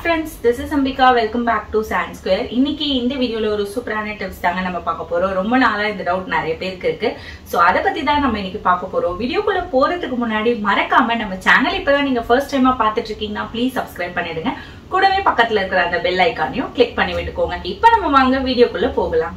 friends this is Ambika welcome back to sand square இன்னைக்கு இந்த வீடியோல ஒரு சூப்பரான டிப்ஸ் தாங்க நம்ம பார்க்க போறோம் ரொம்ப நாளா இந்த டவுட் நிறைய பேருக்கு இருக்கு ஸோ அதை பத்தி தான் நம்ம இன்னைக்கு பார்க்க போறோம் வீடியோக்குள்ள போறதுக்கு முன்னாடி மறக்காம நம்ம சேனல் இப்பதான் நீங்க ஃபர்ஸ்ட் டைமா பார்த்துட்டு இருக்கீங்கன்னா ப்ளீஸ் சப்ஸ்கிரைப் பண்ணிடுங்க கூடவே பக்கத்துல இருக்கிற அந்த பெல் ஐக்கானையும் கிளிக் பண்ணி விட்டுக்கோங்க இப்போ நம்ம வாங்க வீடியோக்குள்ள போகலாம்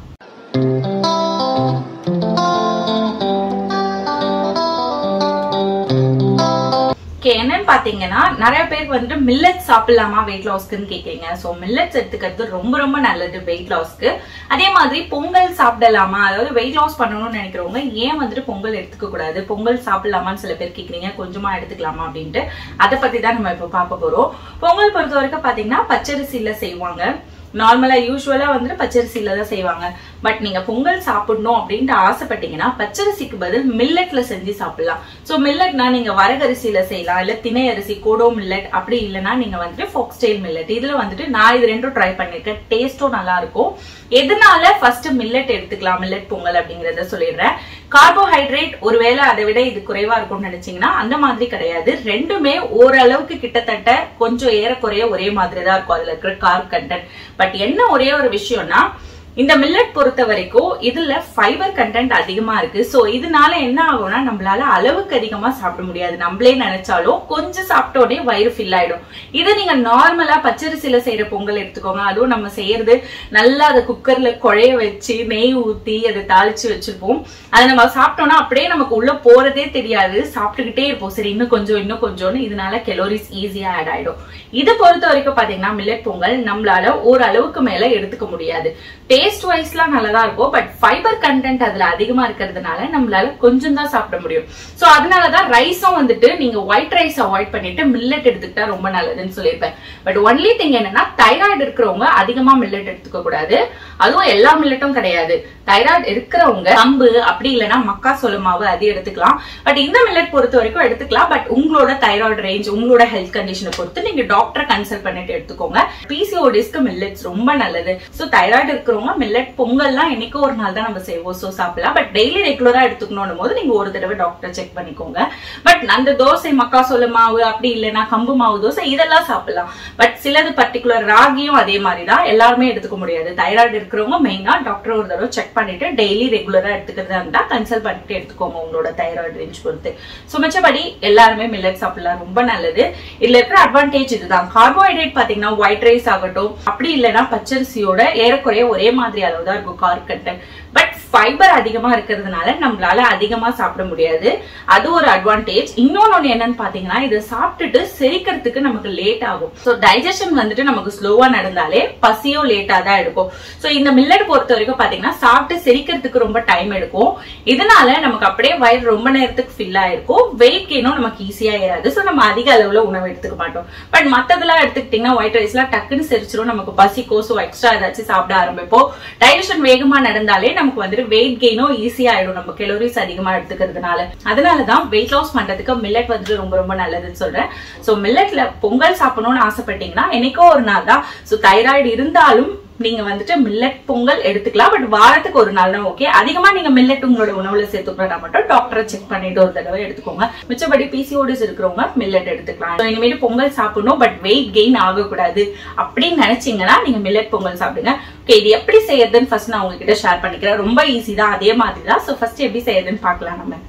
ஓகே என்னன்னு பாத்தீங்கன்னா நிறைய பேருக்கு வந்துட்டு மில்லட் சாப்பிடலாமா வெயிட் லாஸ்க்குன்னு கேக்குறீங்க ஸோ மில்லட்ஸ் எடுத்துக்கிறது ரொம்ப ரொம்ப நல்லது வெயிட் லாஸ்க்கு அதே மாதிரி பொங்கல் சாப்பிடலாமா அதாவது வெயிட் லாஸ் பண்ணணும்னு நினைக்கிறவங்க ஏன் வந்துட்டு பொங்கல் எடுத்துக்க கூடாது பொங்கல் சாப்பிடலாமான்னு சில பேர் கேக்குறீங்க கொஞ்சமா எடுத்துக்கலாமா அப்படின்ட்டு அதை பத்தி தான் நம்ம இப்போ பார்க்க போறோம் பொங்கல் பொறுத்த வரைக்கும் பாத்தீங்கன்னா பச்சரிசியில செய்வாங்க நார்மலா யூஸ்வலா வந்துட்டு பச்சரிசியில தான் செய்வாங்க பட் நீங்க பொங்கல் சாப்பிடணும் அப்படின்ட்டு ஆசைப்பட்டீங்கன்னா பச்சரிசிக்கு பதில் மில்லட்ல செஞ்சு சாப்பிடலாம் சோ மில்லட்னா நீங்க வரகரிசியில செய்யலாம் இல்ல திணை அரிசி கோடோ மில்லட் அப்படி இல்லைன்னா நீங்க வந்துட்டு ஃபோக்ஸ்டைல் மில்லட் இதுல வந்துட்டு நான் இது ரெண்டும் ட்ரை பண்ணிருக்கேன் டேஸ்டும் நல்லா இருக்கும் எதனால ஃபர்ஸ்ட் மில்லட் எடுத்துக்கலாம் மில்லட் பொங்கல் அப்படிங்கறத சொல்லிடுறேன் கார்போஹைட்ரேட் ஒருவேளை அதை விட இது குறைவா இருக்கும்னு நினைச்சீங்கன்னா அந்த மாதிரி கிடையாது ரெண்டுமே ஓரளவுக்கு கிட்டத்தட்ட கொஞ்சம் ஏறக்குறைய ஒரே மாதிரி தான் இருக்கும் அதுல இருக்கிற கார்ப் கண்டென்ட் பட் என்ன ஒரே ஒரு விஷயம்னா இந்த மில்லட் பொறுத்த வரைக்கும் இதுல ஃபைபர் கண்டென்ட் அதிகமா இருக்கு சோ இதனால என்ன ஆகும்னா நம்மளால அளவுக்கு அதிகமா சாப்பிட முடியாது நம்மளே நினைச்சாலும் கொஞ்சம் சாப்பிட்ட உடனே வயிறு ஃபில் ஆயிடும் இதை நீங்க நார்மலா பச்சரிசியில செய்யற பொங்கல் எடுத்துக்கோங்க அதுவும் நம்ம செய்யறது நல்லா அதை குக்கர்ல குழைய வச்சு நெய் ஊத்தி அதை தாளிச்சு வச்சிருப்போம் அதை நம்ம சாப்பிட்டோம்னா அப்படியே நமக்கு உள்ள போறதே தெரியாது சாப்பிட்டுக்கிட்டே இருப்போம் சரி இன்னும் கொஞ்சம் இன்னும் கொஞ்சம்னு இதனால கெலோரிஸ் ஈஸியா ஆட் ஆயிடும் இதை பொறுத்த வரைக்கும் பாத்தீங்கன்னா மில்லட் பொங்கல் நம்மளால ஓரளவுக்கு மேல எடுத்துக்க முடியாது டேஸ்ட் வைஸ்லாம் நல்லதா இருக்கும் பட் ஃபைபர் கண்டென்ட் அதுல அதிகமா இருக்கிறதுனால நம்மளால கொஞ்சம் தான் சாப்பிட முடியும் சோ அதனாலதான் ரைஸும் வந்துட்டு நீங்க ஒயிட் ரைஸ் அவாய்ட் பண்ணிட்டு மில்லட் எடுத்துக்கிட்டா ரொம்ப நல்லதுன்னு சொல்லியிருப்பேன் பட் ஒன்லி திங் என்னன்னா தைராய்டு இருக்கிறவங்க அதிகமா மில்லட் எடுத்துக்க கூடாது அதுவும் எல்லா மில்லட்டும் கிடையாது தைராய்டு இருக்கிறவங்க கம்பு அப்படி இல்லைன்னா மக்கா சோள மாவு அது எடுத்துக்கலாம் பட் இந்த மில்லட் பொறுத்த வரைக்கும் எடுத்துக்கலாம் பட் உங்களோட தைராய்டு ரேஞ்ச் உங்களோட ஹெல்த் கண்டிஷனை பொறுத்து நீங்க டாக்டரை கன்சல்ட் பண்ணிட்டு எடுத்துக்கோங்க பிசிஓடிஸ்க்கு மில்லட்ஸ் ரொம்ப நல்லது சோ தைராய்டு இருக்கிறவங்க மில்லட் பொங்கல்லாம் என்னைக்கோ ஒரு நாள் தான் நம்ம செய்வோம் சோ சாப்பிடலாம் பட் டெய்லி ரெகுலரா எடுத்துக்கணும் போது நீங்க ஒரு தடவை டாக்டர் செக் பண்ணிக்கோங்க பட் அந்த தோசை மக்கா சோள மாவு அப்படி இல்லைன்னா கம்பு மாவு தோசை இதெல்லாம் சாப்பிடலாம் பட் சிலது பர்டிகுலர் ராகியும் அதே மாதிரி தான் எல்லாருமே எடுத்துக்க முடியாது தைராய்டு இருக்கிறவங்க மெயினா டாக்டர் ஒரு தடவை செக் பண்ணிட்டு டெய்லி ரெகுலரா எடுத்துக்கிறதா இருந்தா கன்சல்ட் பண்ணிட்டு எடுத்துக்கோங்க உங்களோட தைராய்டு ரேஞ்ச் பொறுத்து சோ மிச்சபடி எல்லாருமே மில்லட் சாப்பிடலாம் ரொம்ப நல்லது இதுல இருக்கிற அட்வான்டேஜ் இதுதான் கார்போஹைட்ரேட் பாத்தீங்கன்னா ஒயிட் ரைஸ் ஆகட்டும் அப்படி இல்லைன்னா பச்சரிசியோட ஏறக்குறைய ஒரே மாதிரி அளவு தான் இருக்கும் கார்ப் கண்டென்ட் பட் ஃபைபர் அதிகமா இருக்கிறதுனால நம்மளால அதிகமா சாப்பிட முடியாது அது ஒரு அட்வான்டேஜ் இன்னொன்னு என்னன்னு பாத்தீங்கன்னா இதை சாப்பிட்டுட்டு செரிக்கிறதுக்கு நமக்கு லேட் ஆகும் ஸோ டைஜஷன் வந்துட்டு நமக்கு ஸ்லோவா நடந்தாலே பசியும் லேட்டா தான் எடுக்கும் ஸோ இந்த மில்லட் பொறுத்த வரைக்கும் பாத்தீங்கன்னா சாப்பிட்டு செரிக்கிறதுக்கு ரொம்ப டைம் எடுக்கும் இதனால நமக்கு அப்படியே வயிறு ரொம்ப நேரத்துக்கு ஃபில் ஆயிருக்கும் வெயிட் கெயினும் நமக்கு ஈஸியா ஏறாது ஸோ நம்ம அதிக அளவுல உணவு எடுத்துக்க மாட்டோம் பட் மத்ததெல்லாம் எடுத்துக்கிட்டீங்கன்னா ஒயிட் ரைஸ்லாம் டக்குன்னு செரிச்சிரும் நமக்கு பசிக்கோ ஸோ எக்ஸ்ட்ரா ஏதாச்சும் சாப்பிட ஆரம்பிப்போம் டைஜஷன் வேகமா நடந்தாலே நமக்கு வந்துட்டு வெயிட் கெயினும் ஈஸியா ஆயிடும் நம்ம கெலோரிஸ் அதிகமா எடுத்துக்கிறதுனால அதனாலதான் வெயிட் லாஸ் பண்றதுக்கு மில்லட் வந்துட்டு ரொம்ப ரொம்ப நல்லதுன்னு சொல்றேன் சோ மில்லட்ல பொங்கல் சாப்பிடணும்னு ஆசைப்பட்டீங்கன்னா என்னைக்கோ ஒரு நாள் தான் சோ தைராய்டு இருந்தாலும் நீங்க வந்துட்டு மில்லட் பொங்கல் எடுத்துக்கலாம் பட் வாரத்துக்கு ஒரு நாள் தான் ஓகே அதிகமா நீங்க மில்லட் உங்களோட உணவுல சேர்த்துக்கிறதா மட்டும் டாக்டரை செக் பண்ணிட்டு ஒரு தடவை எடுத்துக்கோங்க மிச்சபடி பிசிஓடிஸ் இருக்கிறவங்க மில்லட் எடுத்துக்கலாம் So, இனிமேட்டு பொங்கல் சாப்பிடணும் பட் வெயிட் கெயின் ஆகக்கூடாது அப்படின்னு நினைச்சீங்கன்னா நீங்க மில்லட் பொங்கல் சாப்பிடுங்க ஓகே இது எப்படி செய்யறதுன்னு ஃபர்ஸ்ட் நான் உங்ககிட்ட ஷேர் பண்ணிக்கிறேன் ரொம்ப ஈஸி தான் அதே மாதிரி தான் ஸோ ஃபர்ஸ்ட் எப்படி செய்யறதுன்னு பார்க்கலாம் நம்ம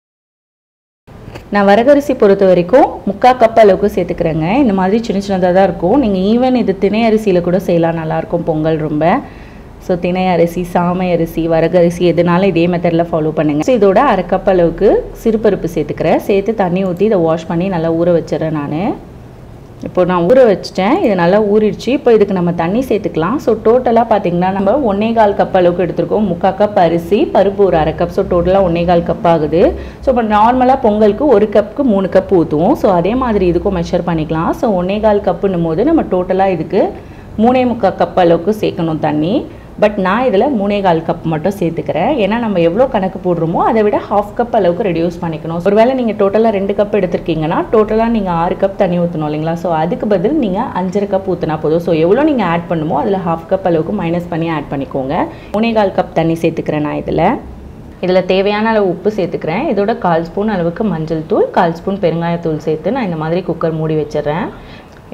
நான் வரகரிசி பொறுத்த வரைக்கும் முக்கால் கப் அளவுக்கு சேர்த்துக்கிறேங்க இந்த மாதிரி சின்ன சின்னதாக தான் இருக்கும் நீங்கள் ஈவன் இது திணை அரிசியில் கூட செய்யலாம் நல்லாயிருக்கும் பொங்கல் ரொம்ப ஸோ திணை அரிசி சாமை அரிசி வரகரிசி எதுனாலும் இதே மெத்தடில் ஃபாலோ பண்ணுங்கள் ஸோ இதோட அரை கப் அளவுக்கு சிறுபருப்பு சேர்த்துக்கிறேன் சேர்த்து தண்ணி ஊற்றி இதை வாஷ் பண்ணி நல்லா ஊற வச்சிடறேன் நான் இப்போ நான் ஊற வச்சிட்டேன் இது நல்லா ஊறிடுச்சு இப்போ இதுக்கு நம்ம தண்ணி சேர்த்துக்கலாம் ஸோ டோட்டலாக பார்த்தீங்கன்னா நம்ம ஒன்னே கால் கப் அளவுக்கு எடுத்துருக்கோம் முக்கால் கப் அரிசி பருப்பு ஒரு அரை கப் ஸோ டோட்டலாக ஒன்னே கால் கப் ஆகுது ஸோ இப்போ நார்மலாக பொங்கலுக்கு ஒரு கப்புக்கு மூணு கப் ஊற்றுவோம் ஸோ அதே மாதிரி இதுக்கும் மெஷர் பண்ணிக்கலாம் ஸோ ஒன்னே கால் கப்புன்னும் போது நம்ம டோட்டலாக இதுக்கு மூணே முக்கால் கப் அளவுக்கு சேர்க்கணும் தண்ணி பட் நான் இதில் மூணே கால் கப் மட்டும் சேர்த்துக்கிறேன் ஏன்னா நம்ம எவ்வளோ கணக்கு போடுறோமோ அதை விட ஹாஃப் கப் அளவுக்கு ரெடியூஸ் பண்ணிக்கணும் ஒருவேளை நீங்கள் டோட்டலாக ரெண்டு கப் எடுத்திருக்கீங்கன்னா டோட்டலாக நீங்கள் ஆறு கப் தண்ணி ஊற்றணும் இல்லைங்களா ஸோ அதுக்கு பதில் நீங்கள் அஞ்சரை கப் ஊற்றினா போதும் ஸோ எவ்வளோ நீங்கள் ஆட் பண்ணுமோ அதில் ஹாஃப் கப் அளவுக்கு மைனஸ் பண்ணி ஆட் பண்ணிக்கோங்க மூணே கால் கப் தண்ணி சேர்த்துக்கிறேன் நான் இதில் இதில் தேவையான அளவு உப்பு சேர்த்துக்கிறேன் இதோட கால் ஸ்பூன் அளவுக்கு மஞ்சள் தூள் கால் ஸ்பூன் பெருங்காயத்தூள் சேர்த்து நான் இந்த மாதிரி குக்கர் மூடி வச்சிடுறேன்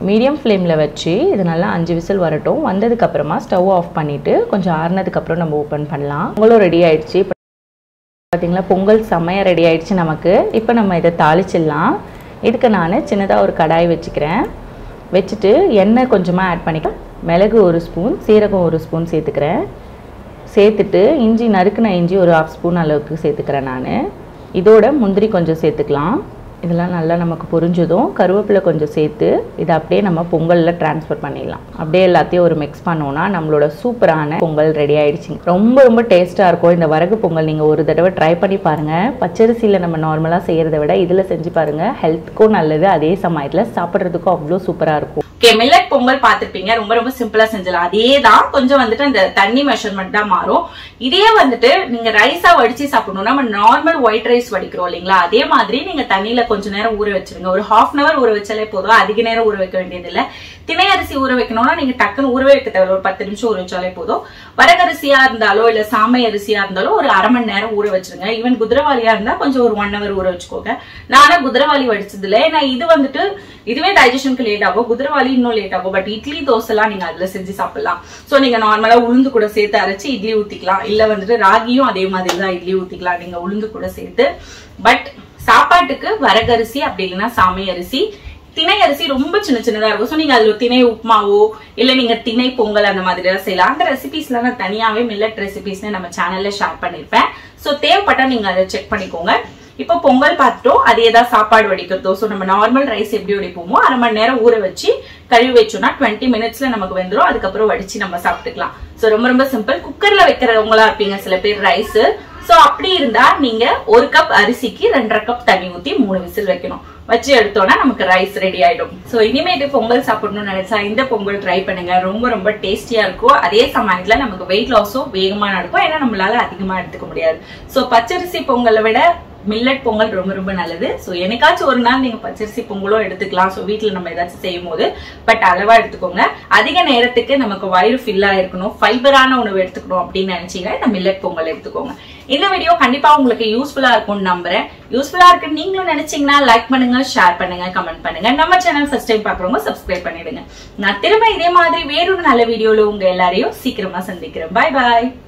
மீடியம் ஃப்ளேமில் வச்சு இது நல்லா அஞ்சு விசில் வரட்டும் வந்ததுக்கப்புறமா ஸ்டவ் ஆஃப் பண்ணிவிட்டு கொஞ்சம் ஆறுனதுக்கப்புறம் நம்ம ஓப்பன் பண்ணலாம் பொங்கலும் ரெடி ஆயிடுச்சு இப்போ பார்த்தீங்களா பொங்கல் செம்மையாக ரெடி ஆயிடுச்சு நமக்கு இப்போ நம்ம இதை தாளிச்சிடலாம் இதுக்கு நான் சின்னதாக ஒரு கடாய் வச்சுக்கிறேன் வச்சுட்டு எண்ணெய் கொஞ்சமாக ஆட் பண்ணிக்கலாம் மிளகு ஒரு ஸ்பூன் சீரகம் ஒரு ஸ்பூன் சேர்த்துக்கிறேன் சேர்த்துட்டு இஞ்சி நறுக்குன இஞ்சி ஒரு ஹாஃப் ஸ்பூன் அளவுக்கு சேர்த்துக்கிறேன் நான் இதோட முந்திரி கொஞ்சம் சேர்த்துக்கலாம் இதெல்லாம் நல்லா நமக்கு புரிஞ்சதும் கருவேப்பிலை கொஞ்சம் சேர்த்து இதை அப்படியே நம்ம பொங்கலில் ட்ரான்ஸ்ஃபர் பண்ணிடலாம் அப்படியே எல்லாத்தையும் ஒரு மிக்ஸ் பண்ணோன்னா நம்மளோட சூப்பரான பொங்கல் ரெடி ஆயிடுச்சு ரொம்ப ரொம்ப டேஸ்ட்டாக இருக்கும் இந்த வரகு பொங்கல் நீங்கள் ஒரு தடவை ட்ரை பண்ணி பாருங்கள் பச்சரிசியில் நம்ம நார்மலாக செய்கிறத விட இதில் செஞ்சு பாருங்கள் ஹெல்த்துக்கும் நல்லது அதே சமயத்தில் சாப்பிட்றதுக்கும் அவ்வளோ சூப்பராக இருக்கும் ஓகே மில்லட் பொங்கல் பார்த்திருப்பீங்க ரொம்ப ரொம்ப சிம்பிளா செஞ்சலாம் அதே தான் கொஞ்சம் வந்துட்டு அந்த தண்ணி மெஷர்மெண்ட் தான் மாறும் இதே வந்துட்டு நீங்க ரைஸா வடிச்சு சாப்பிடணும்னா நம்ம நார்மல் ஒயிட் ரைஸ் வடிக்கிறோம் இல்லைங்களா அதே மாதிரி நீங்க தண்ணியில கொஞ்ச நேரம் ஊற வச்சிருங்க ஒரு ஹாஃப் அன் அவர் ஊற வச்சாலே போதும் அதிக நேரம் ஊற வைக்க வேண்டியது இல்ல திணை அரிசி ஊற வைக்கணும்னா நீங்க டக்குன்னு ஊற வைக்க தேவையில்ல ஒரு பத்து நிமிஷம் ஊற வச்சாலே போதும் வரகரிசியா இருந்தாலோ இல்ல சாமை அரிசியா இருந்தாலும் ஒரு அரை மணி நேரம் ஊற வச்சிருங்க ஈவன் குதிரவாளியா இருந்தா கொஞ்சம் ஒரு ஒன் ஹவர் ஊற வச்சுக்கோங்க நானும் குதிரவாளி வடிச்சது இல்ல ஏன்னா இது வந்துட்டு இதுவே டைஜஷனுக்கு லேட் ஆகும் குதிரவாளி இன்னும் லேட் ஆகும் பட் இட்லி தோசை எல்லாம் நீங்க அதுல செஞ்சு சாப்பிடலாம் சோ நீங்க நார்மலா உளுந்து கூட சேர்த்து அரைச்சு இட்லி ஊத்திக்கலாம் இல்ல வந்துட்டு ராகியும் அதே மாதிரி தான் இட்லி ஊத்திக்கலாம் நீங்க உளுந்து கூட சேர்த்து பட் சாப்பாட்டுக்கு வரகரிசி அப்படி இல்லைன்னா சாமை அரிசி திணை அரிசி ரொம்ப சின்ன சின்னதா இருக்கும் சோ நீங்க அதுல திணை உப்புமாவோ இல்ல நீங்க திணை பொங்கல் அந்த மாதிரி எல்லாம் செய்யலாம் அந்த ரெசிபிஸ்ல நான் தனியாவே மில்லட் ரெசிபிஸ்னு நம்ம சேனல்ல ஷேர் பண்ணிருப்பேன் சோ தேவைப்பட்டா நீங்க அதை செக் பண்ணிக்கோங்க இப்போ பொங்கல் பார்த்துட்டோம் அதே தான் சாப்பாடு வடிக்கிறதோ ஸோ நம்ம நார்மல் ரைஸ் எப்படி வடிப்போமோ அரை மணி நேரம் ஊற வச்சு கழுவி வச்சோம்னா டுவெண்ட்டி மினிட்ஸ்ல நமக்கு வெந்துடும் அதுக்கப்புறம் வடிச்சு நம்ம சாப்பிட்டுக்கலாம் ஸோ ரொம்ப ரொம்ப சிம்பிள் குக்கர்ல வைக்கிறவங்களா இருப்பீங்க சில பேர் ரைஸ் ஸோ அப்படி இருந்தா நீங்க ஒரு கப் அரிசிக்கு ரெண்டரை கப் தண்ணி ஊத்தி மூணு விசில் வைக்கணும் வச்சு எடுத்தோம்னா நமக்கு ரைஸ் ரெடி ஆயிடும் சோ இனிமேட்டு பொங்கல் சாப்பிடணும்னு நினைச்சா இந்த பொங்கல் ட்ரை பண்ணுங்க ரொம்ப ரொம்ப டேஸ்டியா இருக்கும் அதே சமயத்துல நமக்கு வெயிட் லாஸும் வேகமா நடக்கும் ஏன்னா நம்மளால அதிகமா எடுத்துக்க முடியாது சோ பச்சரிசி பொங்கலை விட மில்லட் பொங்கல் ரொம்ப ரொம்ப நல்லது ஸோ என்னைக்காச்சும் ஒரு நாள் நீங்க பச்சரிசி பொங்கலும் எடுத்துக்கலாம் ஸோ வீட்டில் நம்ம ஏதாச்சும் செய்யும் போது பட் அளவா எடுத்துக்கோங்க அதிக நேரத்துக்கு நமக்கு வயிறு ஃபில்லா இருக்கணும் ஃபைபரான உணவு எடுத்துக்கணும் அப்படின்னு நினைச்சீங்கன்னா இந்த மில்லட் பொங்கல் எடுத்துக்கோங்க இந்த வீடியோ கண்டிப்பா உங்களுக்கு யூஸ்ஃபுல்லா இருக்கும்னு நம்புறேன் யூஸ்ஃபுல்லா இருக்குன்னு நீங்களும் நினைச்சீங்கன்னா லைக் பண்ணுங்க ஷேர் பண்ணுங்க கமெண்ட் பண்ணுங்க நம்ம சேனல் ஃபர்ஸ்ட் டைம் பாக்குறவங்க சப்ஸ்கிரைப் பண்ணிடுங்க நான் திரும்ப இதே மாதிரி வேறொரு நல்ல வீடியோல உங்க எல்லாரையும் சீக்கிரமா சந்திக்கிறேன் பாய் பாய்